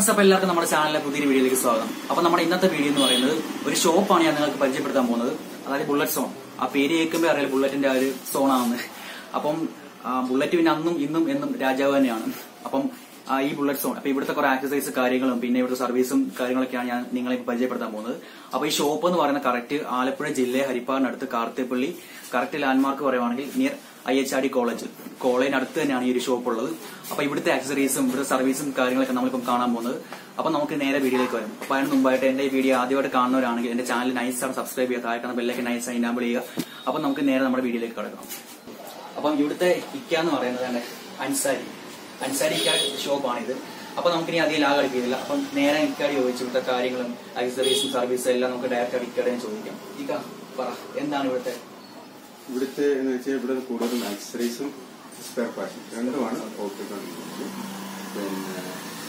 Friends അപ്പൊ എല്ലാവർക്കും നമ്മുടെ ചാനലിലെ പുതിയൊരു വീഡിയോയിലേക്ക് സ്വാഗതം അപ്പൊ നമ്മുടെ ഇന്നത്തെ വീഡിയോ എന്ന് പറയുന്നത് ഒരു ഷോപ്പാണ് ഞാൻ നിങ്ങൾക്ക് പരിചയപ്പെടുത്താൻ പോകുന്നത് അതായത് ബുള്ളറ്റ് സോൺ ആ പേര് കേൾക്കുമ്പോൾ അറിയാം ബുള്ളറ്റിന്റെ ആ ഒരു സോണാണെന്ന് അപ്പം ആ, ബുള്ളറ്റ് പിന്നെ അന്നും ഇന്നും എന്നും രാജാവ് തന്നെയാണ് അപ്പം ആ, ഈ ബുള്ളറ്റ് സോൺ അപ്പൊ ഇവിടുത്തെ കുറെ ആക്സസറീസ് കാര്യങ്ങളും പിന്നെ ഇവിടുത്തെ സർവീസും കാര്യങ്ങളൊക്കെയാണ് ഞാൻ നിങ്ങളെ ഇപ്പൊ പരിചയപ്പെടുത്താൻ പോകുന്നത് അപ്പൊ ഈ ഷോപ്പ് എന്ന് പറയുന്ന കറക്റ്റ് ആലപ്പുഴ ജില്ലയെ ഹരിപ്പാടിനടുത്ത് കാർത്തേപ്പള്ളി കറക്റ്റ് ലാൻഡ്മാർക്ക് പറയുവാണെങ്കിൽ near I H R D college കോളേജിന് അടുത്ത് തന്നെയാണ് ഈ ഒരു ഷോപ്പ് ഉള്ളത് അപ്പൊ ഇവിടുത്തെ ആക്സസറീസും ഇവിടുത്തെ സർവീസും കാര്യങ്ങളൊക്കെ നമ്മളിപ്പം കാണാൻ പോകുന്നത് അപ്പൊ നമുക്ക് നേരെ വീഡിയോയിലേക്ക് വരും അപ്പൊ അതിന് മുമ്പായിട്ട് എന്റെ ഈ വീഡിയോ ആദ്യമായിട്ട് കാണുന്നവരാണെങ്കിൽ എന്റെ ചാനൽ നൈസാണ് സബ്സ്ക്രൈബ് ചെയ്യുക താഴെ കാണുന്ന ബെല്ലൊക്കെ നൈസായി ഇനാബിൾ ചെയ്യുക അപ്പൊ നമുക്ക് നേരെ നമ്മുടെ വീഡിയോയിലേക്ക് കിടക്കാം അപ്പം ഇവിടുത്തെ ഇക്ക എന്ന് പറയുന്നത് തന്നെ അൻസാരി അൻസാരി ഇക്ക ഷോപ്പാണിത് അപ്പൊ നമുക്കിനി അധികം ലാഗ് അടിക്കുന്നില്ല അപ്പം നേരെ ഇക്കാടി ചോദിച്ചു ഇവിടുത്തെ കാര്യങ്ങളും ആക്സസറീസും സർവീസും എല്ലാം നമുക്ക് ഡയറക്റ്റ് ഇക്കടെ ചോദിക്കാം ഇക്ക പറ എന്താണ് ഇവിടുത്തെ ഇവിടുത്തെ എന്ന് വെച്ചാൽ ഇവിടെ കൂടുതലും ആക്സറീസും സ്പെയർ പാർട്സും രണ്ടുമാണ് ഓർത്തിക്കൊണ്ടിരിക്കുന്നത് പിന്നെ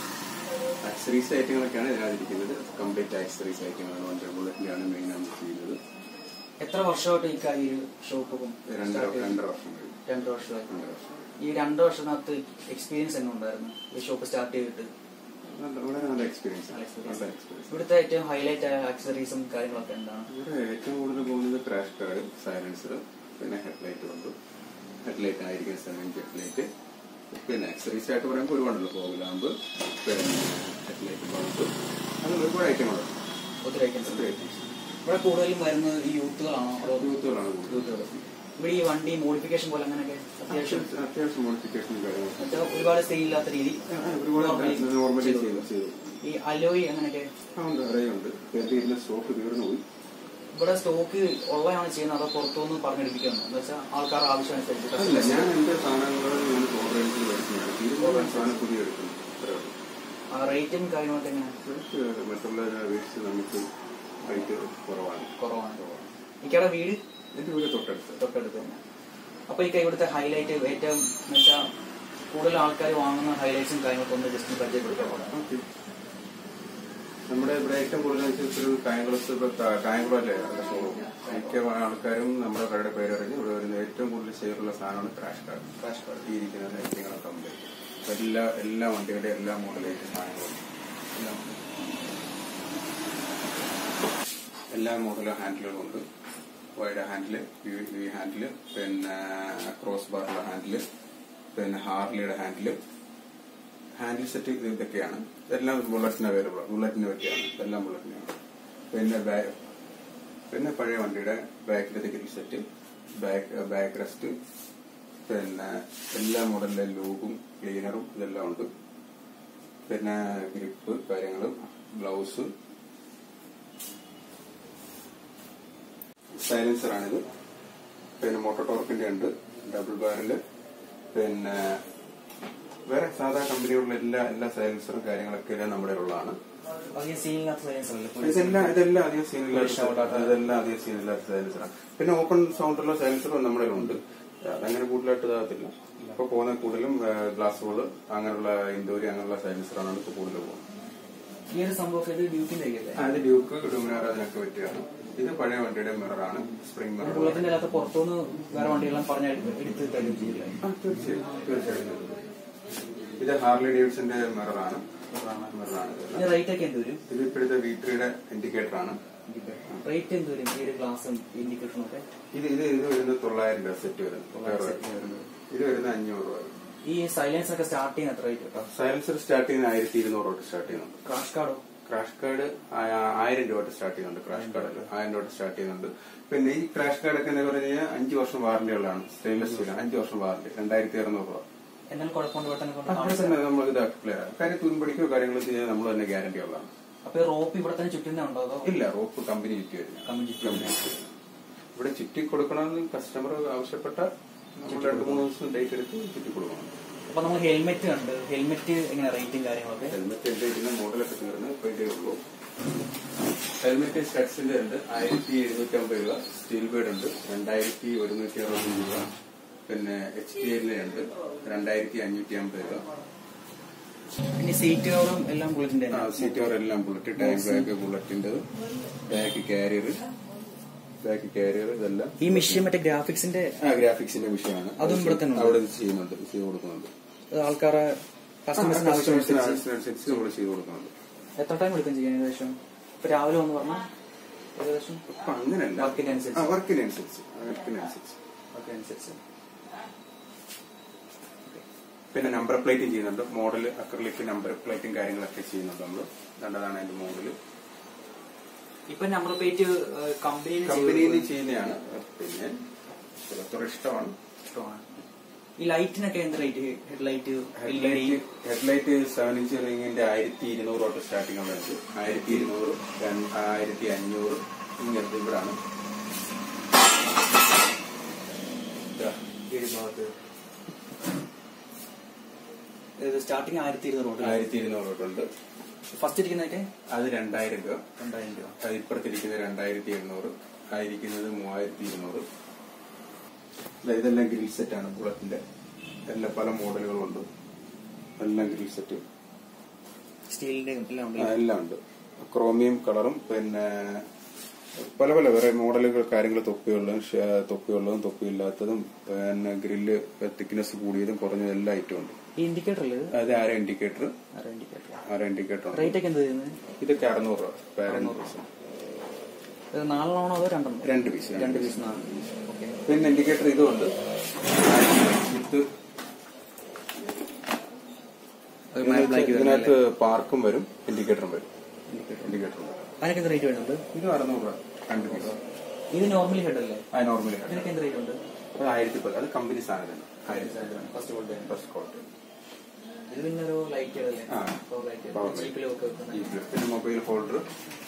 ആക്സറീസ് ഐറ്റങ്ങളൊക്കെയാണ് ഇതിനകത്തിരിക്കുന്നത് കംപ്ലീറ്റ് ആക്സറീസ് ഐറ്റങ്ങളാണ് വണ്ടി ബുള്ളറ്റിന്റെയാണ് മെയിൻ ആണ് ചെയ്യുന്നത് എത്ര വർഷമായിട്ട് ഇക്ക ഈ ഒരു ഷോപ്പ് രണ്ടര രണ്ടര വർഷം കഴിഞ്ഞു രണ്ട് വർഷമായി രണ്ടര വർഷം ഈ രണ്ട് വർഷത്തിനകത്ത് എക്സ്പീരിയൻസ് എങ്ങനെ ഉണ്ടായിരുന്നു ഈ ഷോപ്പ് സ്റ്റാർട്ട് ചെയ്തിട്ട് നല്ല- വളരെ നല്ല എക്സ്പീരിയൻസ് നല്ല experience. നല്ല എക്സ്പീരിയൻസ് ഇവിടുത്തെ ഏറ്റവും ഹൈലൈറ്റ് ആയ ആക്സസറീസും കാര്യങ്ങളൊക്കെ എന്താണ് ഇവിടെ ഏറ്റവും കൂടുതൽ പോകുന്നത് ക്രാഷ് കാർഡ് സൈലൻസർ പിന്നെ ഹെഡ്ലൈറ്റ് കൊണ്ട് ഹെഡ്ലൈറ്റ് ആയിരിക്കും സെവൻ ഹെഡ്ലൈറ്റ് പിന്നെ ആക്സറീസ് ആയിട്ട് പറയുമ്പോൾ ഒരുപാടുണ്ട് ഫോഗ് ലാമ്പ് പിന്നെ ഹെഡ്ലൈറ്റ് ബൾബ് അങ്ങനെ ഒരുപാട് ഐറ്റങ്ങളുണ്ട് ഒത്തിരി ഐറ്റംസ് ഒത്തിരി items. ഇവിടെ കൂടുതലും വരുന്നത് ഈ യൂത്തുകളാണോ അതോ യൂത്തുകളാണ് കൂടുതൽ യൂത്തുകൾ ഇവിടെ ഈ വണ്ടി മോഡിഫിക്കേഷൻ പോലെ അങ്ങനെയൊക്കെ അത്യാവശ്യം അത്യാവശ്യം അത്യാവശ്യം മോഡിഫിക്കേഷനും കാര്യങ്ങളും മറ്റേ ഒരുപാട് സ്റ്റൈലില്ലാത്ത രീതി ഒരുപാട് നോർമലി ചെയ്തു ചെയ്തു ഈ അലോയി അങ്ങനെയൊക്കെ ആ ഉണ്ട് അറിയുണ്ട് കയറിയിരുന്ന സ്റ്റോക്ക് തീർന്നു പോയി ഇവിടെ സ്റ്റോക്ക് ഉള്ളതാണ് ചെയ്യുന്നത് അതോ പുറത്തുനിന്ന് പറഞ്ഞെടുപ്പിക്കുന്നു എന്ന് വെച്ചാൽ ആൾക്കാരുടെ ആവശ്യം അല്ല അനുസരിച്ച് ഞാൻ എന്റെ സാധനങ്ങൾ ഞാൻ ഓർഡർ മേടിക്കുന്നതാണ് തീരുമാനം സാധനം പുതിയ എടുക്കുന്നു അത്രേ ഉള്ളൂ. ആ റേറ്റും കാര്യങ്ങളൊക്കെ എങ്ങനെ റേറ്റ് മറ്റുള്ളവരെ അപേക്ഷിച്ച് നമുക്ക് റേറ്റ് കുറവാണ് കുറവാണ് ഇക്കടെ വീട് എന്റെ വീട് തൊട്ടടുത്ത് തൊട്ടടുത്ത് തന്നെ അപ്പൊ ഈ ഇവിടുത്തെ ഹൈലൈറ്റ് ഏറ്റവും വെച്ചാൽ കൂടുതൽ ആൾക്കാർ വാങ്ങുന്ന ഹൈലൈറ്റ്സും കാര്യങ്ങളൊക്കെ ഒന്ന് ജസ്റ്റ് പരിചയപ്പെടുത്താൻ ഓക്കേ. നമ്മുടെ ഇവിടെ ഏറ്റവും കൂടുതൽ ഒരു കായംകുളത്ത് ഇപ്പൊ കാ- കായംകുളമല്ലേ അവിടെ ഷോറൂം മിക്ക ആൾക്കാരും നമ്മുടെ കടയുടെ പേരറിഞ്ഞ് ഇവിടെ വരുന്ന ഏറ്റവും കൂടുതൽ ഷെയറുള്ള സാധനമാണ് ക്രാഷ് കാർഡ് ക്രാഷ് കാർഡ് ഈ ഇരിക്കുന്ന ലൈറ്റിങ്ങളൊക്കെ കംപ്ലീറ്റ് എല്ലാ എല്ലാ വണ്ടികളുടെ എല്ലാ മോഡലേറ്റ് സാധനങ്ങളും എല്ലാം ഉണ്ട്. എല്ലാ മോഡലും ഹാൻഡിലുകളും ഉണ്ട് വൈഡ് ഹാൻഡില് വി ഹാൻഡില് പിന്നെ ക്രോസ് ബാറുള്ള ഹാൻഡില് പിന്നെ ഹാർലിയുടെ ഹാൻഡില് ഹാൻഡിൽ സെറ്റ് ഇത് ഇതൊക്കെയാണ് ഇതെല്ലാം ബുള്ളറ്റിന് അവൈലബിൾ ബുള്ളറ്റിന് പറ്റിയാണ് ഇതെല്ലാം ബുള്ളറ്റിനാണ് പിന്നെ ബാ- പിന്നെ പഴയ വണ്ടിയുടെ ബാക്കിലത്തെ grill set back back rest പിന്നെ എല്ലാ മോഡലിലെ ലൂബും ക്ലീനറും ഇതെല്ലാം ഉണ്ട് പിന്നെ ഗ്രിപ്പ് കാര്യങ്ങളും ബ്ലൗസ് സൈലൻസറാണിത് പിന്നെ മോട്ടോർ ടോർക്കിന്റെ ഉണ്ട് ഡബിൾ ബാരല് പിന്നെ വേറെ സാധാ കമ്പനികളുള്ള എല്ലാ എല്ലാ സൈലൻസറും കാര്യങ്ങളൊക്കെ എല്ലാം നമ്മുടെ ഉള്ളതാണ് അധികം സീനില്ലാത്ത സൈലൻസ് അല്ലേ ഇതെല്ലാം ഇതെല്ലാം അധികം സീനില്ലാത്ത ഇതെല്ലാം അധികം സീനില്ലാത്ത സൈലൻസറാണ് പിന്നെ ഓപ്പൺ സൗണ്ടുള്ള സൈലൻസറും നമ്മുടെ ഉണ്ട് അതങ്ങനെ കൂടുതലായിട്ട് ഇതാകത്തില്ല ഇപ്പൊ പോകുന്ന കൂടുതലും ഗ്ലാസുകൾ അങ്ങനെയുള്ള ഇൻഡോരി അങ്ങനെയുള്ള സൈലൻസറാണ് ഇപ്പൊ കൂടുതൽ പോകുന്നത് ഈ ഒരു സംഭവം ഇത് ഡ്യൂക്കിന്റെ അല്ലേ അത് ഡ്യൂക്ക് ഡുമിനാർ അതിനൊക്കെ പറ്റിയാണ് ഇത് പഴയ വണ്ടിയുടെ മിററാണ് സ്പ്രിംഗ് മിറർ ബുള്ളറ്റിന്റെ അല്ലാത്ത പുറത്തുനിന്ന് വേറെ വണ്ടികളെല്ലാം പറഞ്ഞ എടുത്ത് തരും ചെയ്യില്ല ആ, തീർച്ചയായും തീർച്ചയായും ഇത് ഹാർലി ഡേവിഡ്സന്റെ മിററാണ് മിററാണ് ഇതെല്ലാം. ഇതിന്റെ റേറ്റ് ഒക്കെ എന്ത് വരും ഇത് ഇപ്പോഴത്തെ വി ത്രീയുടെ ഇൻഡിക്കേറ്റർ ആണ് റേറ്റ് എന്ത് വരും ഈ ഒരു ഗ്ലാസും ഇൻഡിക്കേഷനും ഒക്കെ ഇത് ഇത് ഇത് വരുന്നത് തൊള്ളായിരം രൂപ സെറ്റ് വരുന്നത് തൊള്ളായിരം set വരുന്നത്. ഇത് വരുന്നത് അഞ്ഞൂറ് രൂപ ഈ സൈലൻസ് ഒക്കെ സ്റ്റാർട്ട് ചെയ്യുന്ന എത്ര റേറ്റ് കേട്ടോ സൈലൻസർ സ്റ്റാർട്ട് ചെയ്യുന്ന ആയിരത്തി ഇരുന്നൂറ് തൊട്ട് സ്റ്റാർട്ട് ചെയ്യുന്നുണ്ട് ക്രാഷ് കാർഡോ ക്രാഷ് കാർഡ് ആയിരം രൂപ തൊട്ട് സ്റ്റാർട്ട് ചെയ്യുന്നുണ്ട് ക്രാഷ് കാർഡ് ആയിരം രൂപ തൊട്ട് സ്റ്റാർട്ട് ചെയ്യുന്നുണ്ട് പിന്നെ ഈ ക്രാഷ് കാർഡ് ഒക്കെ എന്ന് പറഞ്ഞു കഴിഞ്ഞാൽ അഞ്ച് വർഷം വാറന്റി ഉള്ളതാണ് സ്റ്റെയിൻലെസ് സ്റ്റീൽ അഞ്ച് വർഷം വാറന്റി രണ്ടായിരത്തി അറുന്നൂറ് രൂപ എന്നാൽ കുഴപ്പമുണ്ട് ഇവിടെ തന്നെ കൊണ്ട് അവിടെ കാണിച്ചു തന്നെ നമ്മൾ ഇത് ക്ലിയർ ആകും കാര്യം തുരുമ്പടിക്കോ കാര്യങ്ങളോ ചെയ്യാൻ നമ്മൾ തന്നെ ഗ്യാരണ്ടി ഉള്ളതാണ് അപ്പൊ ഈ റോപ്പ് ഇവിടെ തന്നെ ചുറ്റുന്നേ ഉണ്ടോ അതോ ഇല്ല റോപ്പ് കമ്പനി ചുറ്റി വരുന്നത് കമ്പനി ചുറ്റി കമ്പനി ചുറ്റി വരുന്നത്. ഇവിടെ ചുറ്റി കൊടുക്കണമെന്ന് കസ്റ്റമർ ആവശ്യപ്പെട്ട നമ്മൾ രണ്ട് മൂന്ന് ദിവസം ഡേറ്റ് എടുത്ത് ചുറ്റി കൊടുക്കണം അപ്പൊ നമ്മൾ ഹെൽമെറ്റ് കണ്ട് ഹെൽമെറ്റ് എങ്ങനെ റേറ്റും കാര്യങ്ങളൊക്കെ ഹെൽമെറ്റ് എന്റെ ഇതിന്റെ മോഡലൊക്കെ തീർന്ന് ഇപ്പൊ ഇതേ ഉള്ളൂ ഹെൽമെറ്റ് സ്റ്റഡ്സിന്റെ ഉണ്ട് ആയിരത്തി എഴുന്നൂറ്റി അമ്പത് രൂപ സ്റ്റീൽ ബേഡ് ഉണ്ട് രണ്ടായിരത്തി ഒരുന്നൂറ്റി അറുപത് രൂപ പിന്നെ എച്ച് പി എല്ലിന്റെ ഉണ്ട് രണ്ടായിരത്തി അഞ്ഞൂറ്റി അമ്പത് രൂപ പിന്നെ സീറ്റ് കവറും എല്ലാം ബുള്ളറ്റിന്റെ ആ, സീറ്റ് കവർ എല്ലാം ബുള്ളറ്റ് ടാങ്ക് ബാഗ് ബുള്ളറ്റിന്റെ ബാക്ക് കാരിയർ ബാക്ക് കാരിയർ ഇതെല്ലാം ഈ മെഷീൻ മറ്റേ ഗ്രാഫിക്സിന്റെ ആ ഗ്രാഫിക്സിന്റെ വിഷയമാണ് അതും ഇവിടെ തന്നെ ഉണ്ട്. അവിടെ ഇത് ചെയ്യുന്നുണ്ട് ചെയ്ത് കൊടുക്കുന്നുണ്ട് ആൾക്കാരെ കസ്റ്റമേഴ്സിന് ആവശ്യമനുസരിച്ച് ആവശ്യമനുസരിച്ച് നമ്മൾ ചെയ്തു കൊടുക്കുന്നുണ്ട് എത്ര ടൈം എടുക്കും ചെയ്യാൻ ഏകദേശം ഇപ്പൊ രാവിലെ വന്ന് പറഞ്ഞാൽ ഏകദേശം അപ്പൊ അങ്ങനെയല്ല വർക്കിനനുസരിച്ച്. ആ, വർക്കിനനുസരിച്ച് വർക്കിനനുസരിച്ച് ഒക്കെ അനുസരിച്ച് പിന്നെ നമ്പർ പ്ലേറ്റും ചെയ്യുന്നുണ്ട് മോഡൽ അക്രലിക് നമ്പർ പ്ലേറ്റും കാര്യങ്ങളൊക്കെ ചെയ്യുന്നുണ്ട് നമ്മൾ കണ്ടതാണ് അതിന്റെ മോഡൽ ഇപ്പൊ നമ്പർ പ്ലേറ്റ് കമ്പനിയിൽ കമ്പനിയിൽ ചെയ്യുന്നതാണ് പിന്നെ ഓരോരുത്തർ ഇഷ്ടമാണ് ഇഷ്ടമാണ് ഈ ലൈറ്റിനൊക്കെ എന്ത് rate head light headlight headlight seven inch റിംഗിന്റെ ആയിരത്തി ഇരുന്നൂറ് തൊട്ട് സ്റ്റാർട്ടിംഗ് ആണ് ആയിരത്തി ഇരുന്നൂറ് ആയിരത്തി അഞ്ഞൂറ് ഇങ്ങനത്തെ ഇവിടാണ് സ്റ്റാർട്ടിങ് ആയിരത്തി ഇരുന്നൂറ് ആയിരത്തി ഇരുന്നൂറ് തൊട്ടുണ്ട് ഫസ്റ്റ് ഇരിക്കുന്നതൊക്കെ അത് രണ്ടായിരം രൂപ രണ്ടായിരം രൂപ അത് ഇപ്പുറത്തിരിക്കുന്നത് രണ്ടായിരത്തി എണ്ണൂറ് ആയിരിക്കുന്നത് മൂവായിരത്തി ഇരുന്നൂറ് ദാ ഇതെല്ലാം ഗ്രിൽ സെറ്റാണ് ബുള്ളറ്റിന്റെ എല്ലാം പല മോഡലുകളുണ്ട് എല്ലാം ഗ്രിൽ സെറ്റ് സ്റ്റീലിന്റെ എല്ലാം ആ, എല്ലാം ഉണ്ട് ക്രോമിയം കളറും പിന്നെ പല പല വേറെ മോഡലുകൾ കാര്യങ്ങൾ തൊപ്പിയുള്ളതും ഷ- തൊപ്പിയുള്ളതും തൊപ്പിയില്ലാത്തതും പിന്നെ ഗ്രില്ല് തിക്നെസ് കൂടിയതും കുറഞ്ഞതും എല്ലാ ഐറ്റം ഉണ്ട് ഈ ഇൻഡിക്കേറ്റർ അല്ലേ ഇത് അത് arrow indicator arrow indicator arrow indicator ഉണ്ട് റേറ്റ് ഒക്കെ എന്ത് ചെയ്യുന്നത് ഇതൊക്കെ അറുന്നൂറ് രൂപ പേരന്റ് പീസ് ഇത് നാലെണ്ണമാണോ അതോ രണ്ടെണ്ണം രണ്ട് പീസ് രണ്ട് പീസ് നാല് ഓക്കെ പിന്നെ ഇൻഡിക്കേറ്റർ ഇതുണ്ട് വിത്ത് ഇതിനകത്ത് പാർക്കും വരും ഇൻഡിക്കേറ്ററും വരും ഇൻഡിക്കേറ്റർ അതിനൊക്കെ എന്ത് റേറ്റ് വരുന്നുണ്ട് ഇത് അറുന്നൂറ് രൂപ രണ്ട് പീസ് ഇത് നോർമലി ഹെഡ് അല്ലേ അത് നോർമലി ഇതിനൊക്കെ എന്ത് റേറ്റ് ഉണ്ട് അത് ആയിരത്തി പത്ത് അത് കമ്പനി സാധനം തന്നെ ആയിരത്തി ഫസ്റ്റ് ക്വാളിറ്റി ഫസ്റ്റ് ക്വാളിറ്റി ഇത് പിന്നെ ഒരു ലൈറ്റ് അല്ലേ ആ. Power light Power light. ജീപ്പിലൊക്കെ വെക്കുന്ന പിന്നെ മൊബൈൽ ഹോൾഡർ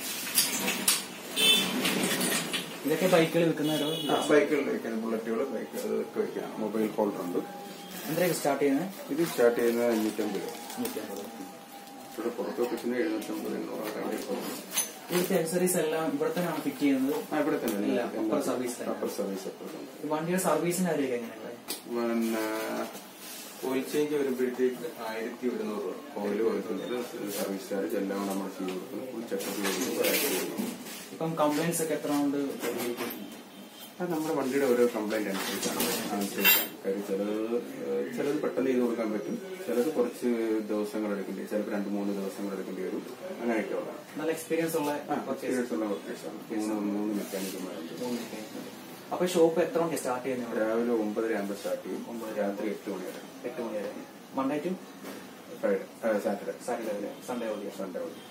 ഇതൊക്കെ ബൈക്കുകൾ വിൽക്കുന്നവരോ സൈക്കിളിൽ വെക്കുന്ന ബുള്ളറ്റുകൾ ബൈക്ക് അതൊക്കെ വെക്കാം മൊബൈൽ ഹോൾഡർ ഉണ്ട് എന്തൊക്കെ സ്റ്റാർട്ട് ചെയ്യുന്നത് ഇത് സ്റ്റാർട്ട് ചെയ്യുന്നത് അഞ്ഞൂറ്റമ്പത് രൂപ നൂറ്റി അമ്പത് ഇവിടെ പുറത്ത് വെക്കുന്ന എഴുന്നൂറ്റമ്പത് എണ്ണൂറ് റേഞ്ചിൽ പോകും ഇവിടുത്തെ അക്സറീസ് എല്ലാം ഇവിടെ തന്നെയാണ് ഫിറ്റ് ചെയ്യുന്നത് ആ, ഇവിടെ തന്നെ ഇല്ല, upper service തന്നെ. അപ്പർ സർവീസ് അപ്പുറത്തുണ്ട് ഈ വണ്ടിയുടെ സർവീസിന്റെ കാര്യമൊക്കെ എങ്ങനെയാണ് പിന്നെ ഓയിൽ ചേഞ്ച് വരുമ്പോഴത്തേക്ക് ആയിരത്തി ഒരുന്നൂറ് രൂപ ഓയിൽ കൊടുക്കുന്നത് സർവീസ് ചാർജ് എല്ലാം നമ്മൾ ചെയ്ത് കൊടുക്കുന്നു ഫുൾ ചെക്കപ്പ് ചെയ്യുന്നത് ആയിരത്തി ഒരുന്നൂറ് ഇപ്പം കംപ്ലൈൻസ് ഒക്കെ എത്ര കൊണ്ട് അത് നമ്മുടെ വണ്ടിയുടെ ഓരോ കംപ്ലൈന്റ് അനുസരിച്ചാണ് അനുസരിച്ചാണ് കാര്യം ചിലത് ഏഹ്, ചിലത് പെട്ടെന്ന് ചെയ്ത് കൊടുക്കാൻ പറ്റും ചിലത് കുറച്ച് ദിവസങ്ങൾ എടുക്കേണ്ടി വരും ചിലപ്പോൾ രണ്ട് മൂന്ന് ദിവസങ്ങൾ എടുക്കേണ്ടി വരും അങ്ങനെയൊക്കെ ഉള്ളതാണ് നല്ല എക്സ്പീരിയൻസ് ഉള്ള എക്സ്പീരിയൻസ് ഉള്ള വർക്കേഴ്സാണ് മൂന്ന് മൂന്ന് മെക്കാനിക്കന്മാരുണ്ട് അപ്പൊ ഷോപ്പ് എത്ര മണിക്ക് സ്റ്റാർട്ട് ചെയ്യുന്നത് ഇവിടെ രാവിലെ ഒമ്പതര ആകുമ്പോൾ സ്റ്റാർട്ട് ചെയ്യും രാത്രി എട്ട് മണി വരെ എട്ട് മണി വരെ Monday to Friday Saturday Saturday വരെ സൺഡേ വരെ സൺഡേ വരെ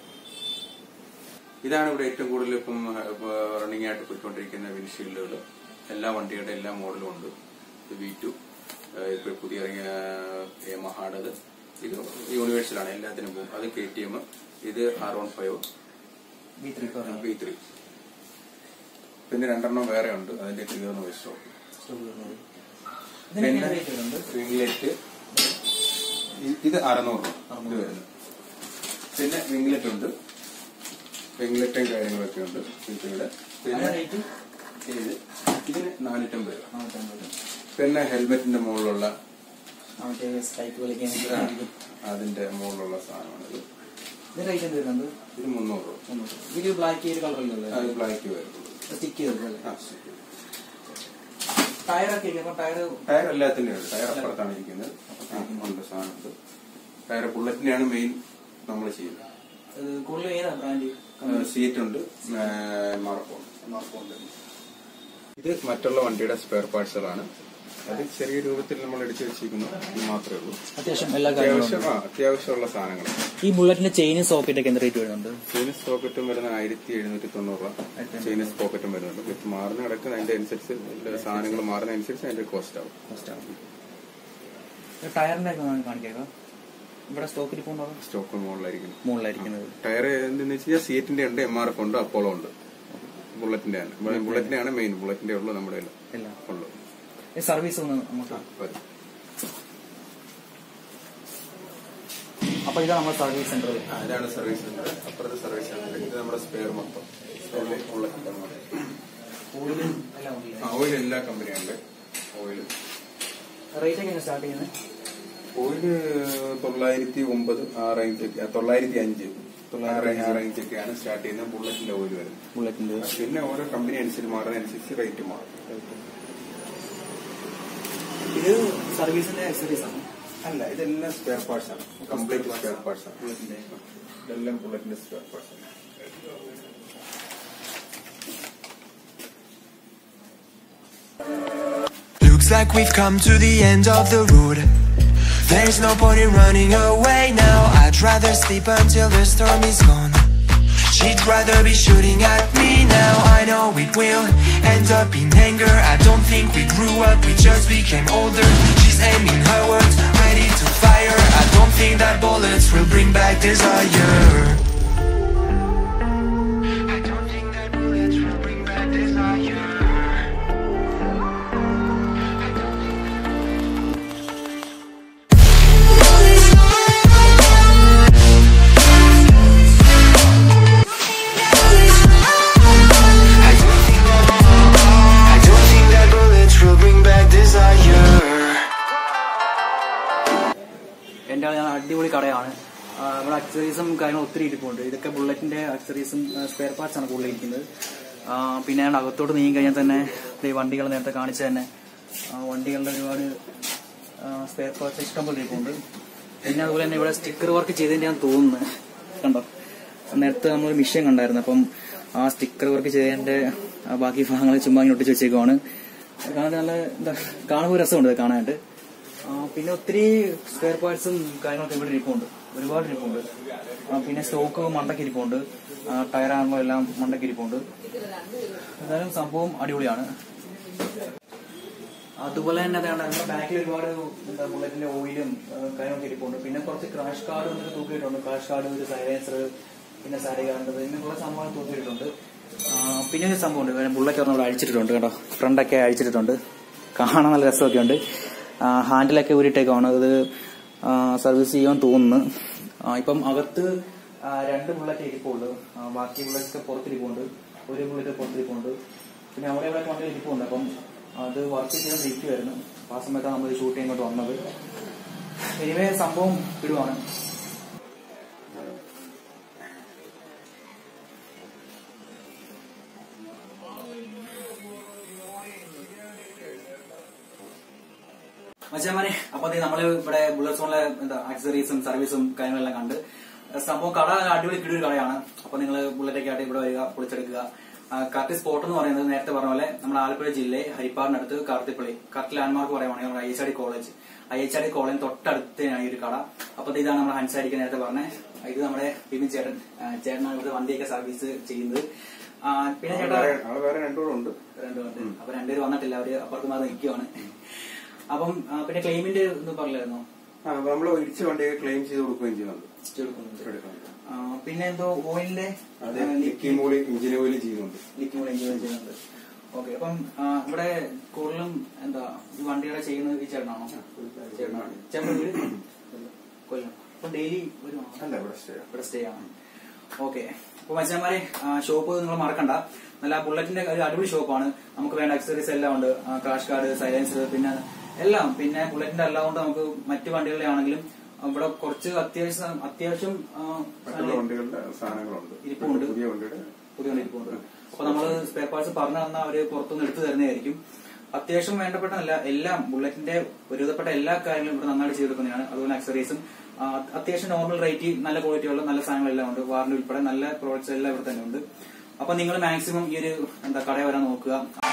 ഇതാണ് ഇവിടെ ഏറ്റവും കൂടുതൽ ഇപ്പം റണ്ണിംഗ് ആയിട്ട് പോയിക്കൊണ്ടിരിക്കുന്ന വിൻഷീൽഡുകൾ എല്ലാ വണ്ടിയുടെ എല്ലാ മോഡലും ഉണ്ട് ഇത് വി ടു ഇപ്പൊ പുതിയ ഇറങ്ങിയ യമഹാടത് ഇത് യൂണിവേഴ്സലാണ് എല്ലാത്തിനും പോകും അത് കെ ടി എം ഇത് R one five B three four V three പിന്നെ രണ്ടെണ്ണം വേറെ ഉണ്ട് അതിന്റെ തീർന്നു പോയി സ്റ്റോക്ക് ഇതിനൊക്കെ റേറ്റ് വരുന്നുണ്ട് വിംഗ്ലെറ്റ് ഇത് അറുന്നൂറ് രൂപ ഇത് വരുന്നത് പിന്നെ വിംഗ്ലെറ്റ് ഉണ്ട് വിംഗ്ലെറ്റും കാര്യങ്ങളൊക്കെ ഉണ്ട് ഇവിടെ പിന്നെ അതിന്റെ റേറ്റ് ഇത് ഇതിന് നാനൂറ്റമ്പത് രൂപ നാനൂറ്റമ്പത് പിന്നെ ഹെൽമെറ്റിന്റെ മുകളിലുള്ള മറ്റേ സ്ട്രൈക്ക് കളിക്കാൻ ആ, അതിന്റെ മുകളിലുള്ള സാധനമാണിത് ഇത് റേറ്റ് എന്ത് വരുന്നുണ്ട് ഇത് മുന്നൂറ് രൂപ മുന്നൂറ്. ഇതില് ബ്ലാക്ക് ചെയ്ത് കളറില്ലല്ലോ അത് ബ്ലാക്ക് വരുന്നുള്ളൂ സ്റ്റിക്ക് ചെയ്തല്ലേ ആ, ശരി. ടയറൊക്കെ അപ്പൊ ടയർ ടയർ എല്ലാത്തിനും ഉണ്ട് ടയർ അപ്പുറത്താണ് ഇരിക്കുന്നത് ആ, ഉണ്ട് സാധനമുണ്ട് ടയർ ബുള്ളറ്റിനെയാണ് മെയിൻ നമ്മൾ ചെയ്യുന്നത് കൂടുതൽ ഏതാ ബ്രാൻഡ് സീറ്റ് ഉണ്ട് മാർക്കുണ്ട് ഇത് മറ്റുള്ള വണ്ടിയുടെ സ്പെയർ പാർട്സുകളാണ് അത് ചെറിയ രൂപത്തിൽ നമ്മൾ എടുത്തു വെച്ചിരിക്കുന്നു ഇത് മാത്രമേ ഉള്ളൂ അത്യാവശ്യം എല്ലാ കാര്യങ്ങളും അത്യാവശ്യം ആ അത്യാവശ്യമുള്ള സാധനങ്ങൾ ഈ ബുള്ളറ്റിന്റെ ചെയിനും സോക്കറ്റ് ഒക്കെ എന്ത് റേറ്റ് വരുന്നുണ്ട് ചൈനീസ് പോക്കറ്റും വരുന്ന ആയിരത്തി എഴുന്നൂറ്റി തൊണ്ണൂറ് രൂപ ചൈനീസ് പോക്കറ്റും വരുന്നുണ്ട് വിത്ത് മാറുന്ന കിടക്കുന്ന അതിന്റെ അനുസരിച്ച് ഇതിന്റെ സാധനങ്ങൾ മാറുന്ന അനുസരിച്ച് അതിന്റെ കോസ്റ്റ് ആവും ടയറിന്റെ ഒക്കെ ഒന്ന് കാണിക്കാം ഇവിടെ സ്റ്റോക്കിൽ പോകുന്നോ സ്റ്റോക്ക് മുകളിലായിരിക്കും മുകളിലായിരിക്കുന്നത് ടയർ എന്തെന്ന് വെച്ച് കഴിഞ്ഞാൽ സീറ്റിന്റെ ഉണ്ട് എം ആർ എഫ് ഉണ്ട് അപ്പോളോ ഉണ്ട് ബുള്ളറ്റിന്റെ ആണ് ബുള്ളറ്റിന്റെ ആണ് മെയിൻ ബുള്ളറ്റിന്റെ ഉള്ളു നമ്മുടെ കയ്യിൽ എല്ലാം ഉള്ളു ഈ സർവീസ് ഒന്ന് നമുക്ക് ആ, വരും. അപ്പൊ ഇതാണ് നമ്മുടെ സർവീസ് സെന്റർ ആ, ഇതാണ് സർവീസ് സെന്റർ അപ്പുറത്തെ സർവീസ് സെന്റർ ഇത് നമ്മുടെ സ്പെയർ മൊത്തം സ്പെയർ ബുള്ളറ്റിന്റെ മോഡൽ ഓയിലും എല്ലാം ഉണ്ടല്ലേ ആ ഓയിൽ എല്ലാ കമ്പനിയുണ്ട് ഓയിൽ റേറ്റ് ഒക്കെ സ്റ്റാർട്ട് ചെയ്യുന്നത് ഓയില് തൊള്ളായിരത്തി ഒമ്പത് ആ റേഞ്ച് ഒക്കെ തൊള്ളായിരത്തി അഞ്ച് തൊള്ളായിരത്തി ആ റേഞ്ച് ഒക്കെയാണ് സ്റ്റാർട്ട് ചെയ്യുന്നത് ബുള്ളറ്റിന്റെ ഓയിൽ വരുന്നത് ബുള്ളറ്റിന്റെ പിന്നെ ഓരോ കമ്പനി അനുസരിച്ച് മാറുന്ന അനുസരിച്ച് റേറ്റ് മാറും ഇത് സർവീസിന്റെ അക്സറീസ് ആണ് അല്ല ഇതെല്ലാം സ്പെയർ പാർട്സ് ആണ് കംപ്ലീറ്റ് സ്പെയർ പാർട്സ് ആണ് ഇതെല്ലാം ബുള്ളറ്റിന്റെ സ്പെയർ പാർട്സ് ആണ് Looks like we've come to the end of the road. There's no point in running away now. I'd rather sleep until the storm is gone. She'd rather be shooting at me now. I know it will end up in anger. I don't think we grew up, we just became older. She's aiming her words, ready to fire. I don't think that bullets will bring back desire. I don't think that bullets will bring back desire. I don't think that I don't think that bullets will bring back desire. എൻ്റെ ഞാൻ അടിപൊളി കടയാണ് ആ, ഇവിടെ അക്സറീസും കാര്യങ്ങളും ഒത്തിരി ഇരിപ്പുണ്ട് ഇതൊക്കെ ബുള്ളറ്റിന്റെ അക്സറീസും സ്പെയർ പാർട്സ് ആണ് കൂടുതൽ ഇരിക്കുന്നത് ആ, പിന്നെ ഞാൻ അകത്തോട്ട് നീങ്ങി കഴിഞ്ഞാൽ തന്നെ ഈ വണ്ടികൾ നേരത്തെ കാണിച്ചു തന്നെ ആ, വണ്ടികളുടെ ഒരുപാട് സ്പെയർ പാർട്സ് ഇഷ്ടംപോലെ ഇരിപ്പുണ്ട് പിന്നെ അതുപോലെ തന്നെ ഇവിടെ സ്റ്റിക്കർ വർക്ക് ചെയ്തതിന്റെ ഞാൻ തോന്നുന്നു കണ്ടോ നേരത്തെ നമ്മൾ മിഷ്യൻ കണ്ടായിരുന്നു അപ്പം ആ സ്റ്റിക്കർ വർക്ക് ചെയ്തതിന്റെ ആ ബാക്കി ഭാഗങ്ങൾ ചുമ്മാ ഇങ്ങനെ ഒട്ടിച്ച് വെച്ചേക്കുവാണ് കാണാൻ നല്ല എന്താ കാണുമ്പോൾ രസമുണ്ട് ഇത് കാണാനായിട്ട് ആ, പിന്നെ ഒത്തിരി സ്പെയർ പാർട്സും കാര്യങ്ങളൊക്കെ ഇവിടെ ഇരിപ്പുണ്ട് ഒരുപാട് ഇരിപ്പുണ്ട് ആ, പിന്നെ സ്റ്റോക്ക് മണ്ടയ്ക്ക് ഇരിപ്പുണ്ട് ആ, ടയറാകുമ്പോൾ എല്ലാം മണ്ടയ്ക്ക് ഇരിപ്പുണ്ട് എന്തായാലും സംഭവം അടിപൊളിയാണ് അതുപോലെ തന്നെ അതാണ് നമ്മുടെ ബാക്കിൽ ഒരുപാട് എന്താ ബുള്ളറ്റിന്റെ ഓയിലും ആ, കാര്യങ്ങളൊക്കെ ഇരിപ്പുണ്ട് പിന്നെ കുറച്ച് ക്രാഷ് കാർഡ് എന്നൊക്കെ തൂക്കിയിട്ടുണ്ട് ക്രാഷ് കാർഡ് ഒരു സൈലൻസർ പിന്നെ സാരി കാർഡ് പിന്നെ കുറേ സംഭവങ്ങൾ തൂക്കിയിട്ടുണ്ട് ആ, പിന്നെ ഒരു സംഭവമുണ്ട് ബുള്ളറ്റ് ഒരെണ്ണം ഇവിടെ അഴിച്ചിട്ടുണ്ട് കേട്ടോ ഫ്രണ്ടൊക്കെ അഴിച്ചിട്ടുണ്ട് കാണാൻ നല്ല രസമൊക്കെ ഉണ്ട് ഹാൻഡിലൊക്കെ ഊരിട്ടേക്കാണ് ഇത് സർവീസ് ചെയ്യാൻ തോന്നുന്നു ആ, ഇപ്പം അകത്ത് ആ, രണ്ട് ബുള്ളറ്റ് ഇരിപ്പുള്ളൂ ആ, ബാക്കി ബുള്ളറ്റ്സ് ഒക്കെ പുറത്തിരിപ്പുണ്ട് ഒരു ബുള്ളറ്റ് പുറത്തിരിപ്പുണ്ട് പിന്നെ അവിടെ ഇവിടെ വണ്ടി ഇരിപ്പുണ്ട് അപ്പം അത് വർക്ക് ചെയ്തുകൊണ്ടിരിക്കുമായിരുന്നു അപ്പൊ ആ സമയത്താണ് നമ്മൾ ഷൂട്ട് ചെയ്യാൻ വന്നത് എനിവേ സംഭവം ഇടുവാണ് മച്ചാമാരെ അപ്പൊ ദേ നമ്മള് ഇവിടെ ബുള്ളറ്റ് സോണിലെ എന്താ ആക്സസറീസും സർവീസും കാര്യങ്ങളെല്ലാം കണ്ട് സംഭവം കട അടിപൊളി കിടൊരു കടയാണ് അപ്പൊ നിങ്ങൾ ബുള്ളറ്റൊക്കെ ആയിട്ട് ഇവിടെ വരിക പൊളിച്ചെടുക്കുക കറക്റ്റ് സ്പോട്ട് എന്ന് പറയുന്നത് നേരത്തെ പറഞ്ഞ പോലെ നമ്മുടെ ആലപ്പുഴ ജില്ലയിൽ ഹരിപ്പാടിനടുത്ത് കാർത്തിപ്പള്ളി കറക്റ്റ് ലാൻഡ്മാർക്ക് പറയുവാണെങ്കിൽ നമ്മുടെ I H R D college I H R D college തൊട്ടടുത്താണ് ഈ ഒരു കട അപ്പൊ ദേ ഇതാണ് നമ്മുടെ ഹൻസാരിക്ക് നേരത്തെ പറഞ്ഞത് ഇത് നമ്മുടെ ബിബിൻ ചേട്ടൻ ആ, ചേട്ടനാണ് ഇവിടെ വണ്ടിയൊക്കെ സർവീസ് ചെയ്യുന്നത് ആ, പിന്നെ ചേട്ടാ ആള് വേറെ രണ്ടുകൂടെ ഉണ്ട് രണ്ടുപേരുണ്ട് അപ്പൊ രണ്ടുപേര് വന്നിട്ടില്ല അവര് അപ്പുറത്ത് മാറി നിൽക്കുവാണ് അപ്പം ആ, പിന്നെ ക്ലെയിമിന്റെ ഇത് പറഞ്ഞായിരുന്നോ ആ നമ്മൾ ഇടിച്ച വണ്ടിയൊക്കെ ക്ലെയിം ചെയ്ത് കൊടുക്കുകയും ചെയ്യുന്നുണ്ട് എടുക്കുന്നുണ്ട് എടുക്കുന്നുണ്ട്. ആ, പിന്നെ എന്തോ ഓയിലിന്റെ അതെ ലിക്കി മൂളി എഞ്ചിൻ ഓയിൽ ചെയ്യുന്നുണ്ട് ലിക്വിഡ് എൻജോയ് ചെയ്യുന്നുണ്ട് ഓക്കെ അപ്പം ആ, ഇവിടെ കൂടുതലും എന്താ ഈ വണ്ടിയുടെ ചെയ്യുന്നത് ഈ ചേട്ടനാണോ ചേട്ടനാണ് ചേട്ടൻ വീട് കൊല്ലം അപ്പൊ ഡെയിലി ഒരു അല്ല ഇവിടെ സ്റ്റേ ഇവിടെ സ്റ്റേ ആണ് ഓക്കെ അപ്പൊ മച്ചാന്മാരെ ഷോപ്പ് നിങ്ങൾ മറക്കണ്ട നല്ല ബുള്ളറ്റിന്റെ ഒരു അടിപൊളി ഷോപ്പാണ് നമുക്ക് വേണ്ട അക്സസറീസ് എല്ലാം ഉണ്ട് ക്രാഷ് കാർഡ് സൈലൻസർ പിന്നെ എല്ലാം പിന്നെ ബുള്ളറ്റിന്റെ എല്ലാം കൊണ്ട് നമുക്ക് മറ്റു വണ്ടികളുടെ ആണെങ്കിലും ഇവിടെ കുറച്ച് അത്യാവശ്യം അത്യാവശ്യം ആ, മറ്റുള്ള വണ്ടികളുടെ സാധനങ്ങളുണ്ട് ഇരിപ്പുണ്ട്. പുതിയ വണ്ടിയുടെ പുതിയ വണ്ടി ഇരിപ്പുണ്ട് അപ്പൊ നമ്മള് സ്പെയർ പാർട്സ് പറഞ്ഞു തന്നാൽ അവര് പുറത്തുനിന്ന് എടുത്തു തരുന്നതായിരിക്കും അത്യാവശ്യം വേണ്ടപ്പെട്ടല്ല എല്ലാം ബുള്ളറ്റിന്റെ ഒരുവിധപ്പെട്ട എല്ലാ കാര്യങ്ങളും ഇവിടെ നന്നായിട്ട് ചെയ്തെടുക്കുന്നതാണ് അതുപോലെ അക്സറീസും അത്യാവശ്യം നോർമൽ റേറ്റ് നല്ല ക്വാളിറ്റി ഉള്ള നല്ല സാധനങ്ങളെല്ലാം ഉണ്ട് വാറണ്ടി ഉൾപ്പെടെ നല്ല പ്രോഡക്ട്സ് എല്ലാം ഇവിടെ തന്നെ ഉണ്ട് അപ്പൊ നിങ്ങൾ മാക്സിമം ഈ ഒരു എന്താ കടയിൽ വരാൻ നോക്കുക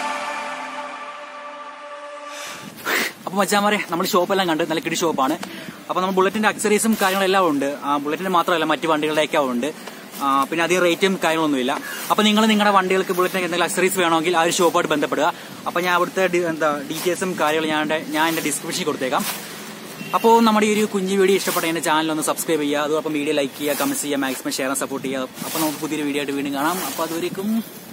അപ്പൊ മച്ചാമാരെ നമ്മൾ ഷോപ്പെല്ലാം കണ്ട് നല്ല കിടി ഷോപ്പാണ് അപ്പൊ നമ്മൾ ബുള്ളറ്റിന്റെ അക്സറീസും കാര്യങ്ങളെല്ലാം ഉണ്ട് ആ, ബുള്ളറ്റിന്റെ മാത്രമല്ല മറ്റു വണ്ടികളുടെയൊക്കെ ഉണ്ട് ആ, പിന്നെ അധികം റേറ്റും കാര്യങ്ങളൊന്നുമില്ല അപ്പൊ നിങ്ങൾ നിങ്ങളുടെ വണ്ടികൾക്ക് ബുള്ളറ്റിനൊക്കെ എന്തെങ്കിലും അക്സറീസ് വേണമെങ്കിൽ ആ ഒരു ഷോപ്പായിട്ട് ബന്ധപ്പെടുക അപ്പൊ ഞാൻ അവിടുത്തെ ഡി- എന്താ ഡീറ്റെയിൽസും കാര്യങ്ങളും ഞാൻ എൻ്റെ- ഞാൻ എന്റെ ഡിസ്ക്രിപ്ഷനിൽ കൊടുത്തേക്കാം അപ്പോൾ നമ്മുടെ ഈ ഒരു കുഞ്ഞു വീഡിയോ ഇഷ്ടപ്പെട്ട എന്റെ ചാനൽ ഒന്ന് സബ്സ്ക്രൈബ് ചെയ്യുക അതോടൊപ്പം വീഡിയോ ലൈക്ക് ചെയ്യുക കമന്റ് ചെയ്യുക മാക്സിമം ഷെയർ സപ്പോർട്ട് ചെയ്യുക അപ്പോൾ നമുക്ക് പുതിയൊരു വീഡിയോ ആയിട്ട് വീണ്ടും കാണാം അപ്പോൾ അതുവരേക്കും